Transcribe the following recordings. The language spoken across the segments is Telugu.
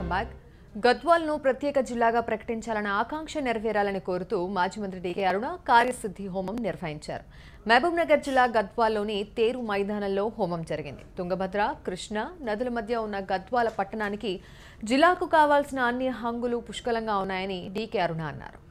వెల్కమ్ బ్యాక్ గద్వాల్ను ప్రత్యేక జిల్లాగా ప్రకటించాలన్న ఆకాంక్ష నెరవేరాలని కోరుతూ మాజీ మంత్రి డీకే అరుణ కార్యసిద్ధి హోమం నిర్వహించారు మహబూబ్ నగర్ జిల్లా గద్వాల్లోని తేరు మైదానంలో హోమం జరిగింది తుంగభద్ర కృష్ణ నదుల మధ్య ఉన్న గద్వాల పట్టణానికి జిల్లాకు కావాల్సిన అన్ని హంగులు పుష్కలంగా ఉన్నాయని డీకే అరుణ అన్నారు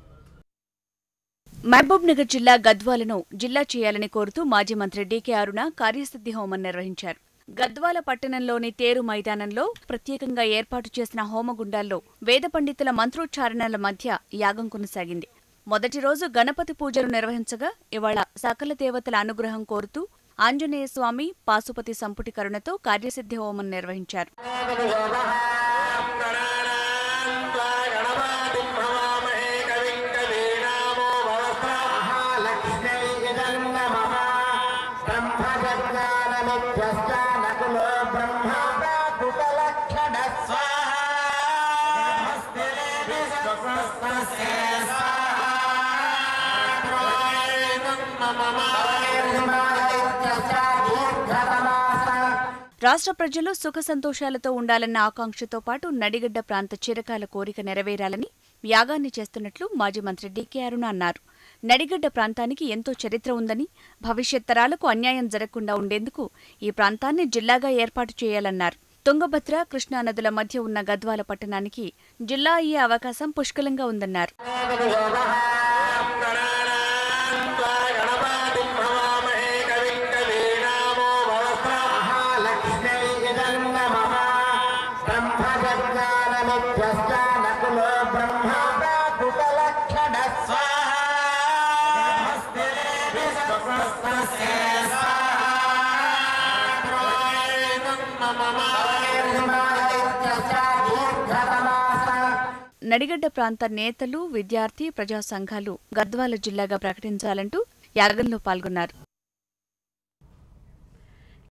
మహబూబ్ నగర్ జిల్లా గద్వాలను జిల్లా చేయాలని కోరుతూ మాజీ మంత్రి డీకే అరుణ కార్యసిద్ధి హోమం నిర్వహించారు గద్వాల పట్టణంలోని తేరు మైదానంలో ప్రత్యేకంగా ఏర్పాటు చేసిన హోమగుండాల్లో వేద పండితుల మంత్రోచ్చారణల మధ్య యాగం కొనసాగింది మొదటి రోజు గణపతి పూజలు నిర్వహించగా ఇవాళ సకల దేవతల అనుగ్రహం కోరుతూ ఆంజనేయ స్వామి పాశుపతి సంపుటి కరుణతో కార్యసిద్ధి హోమం నిర్వహించారు రాష్ట్ర ప్రజలు సుఖ సంతోషాలతో ఉండాలన్న ఆకాంక్షతో పాటు నడిగడ్డ ప్రాంత చిరకాల కోరిక నెరవేరాలని యాగాన్ని చేస్తున్నట్లు మాజీ మంత్రి డీకే అరుణ అన్నారు నడిగడ్డ ప్రాంతానికి ఎంతో చరిత్ర ఉందని భవిష్యత్ తరాలకు అన్యాయం జరగకుండా ఉండేందుకు ఈ ప్రాంతాన్ని జిల్లాగా ఏర్పాటు చేయాలన్నారు తుంగభద్ర కృష్ణా నదుల మధ్య ఉన్న గద్వాల పట్టణానికి జిల్లా అయ్యే అవకాశం పుష్కలంగా ఉందన్నారు నడిగడ్డ ప్రాంత నేతలు విద్యార్థి ప్రజా సంఘాలు గద్వాల జిల్లాగా ప్రకటించాలంటూ యాగంలో పాల్గొన్నారు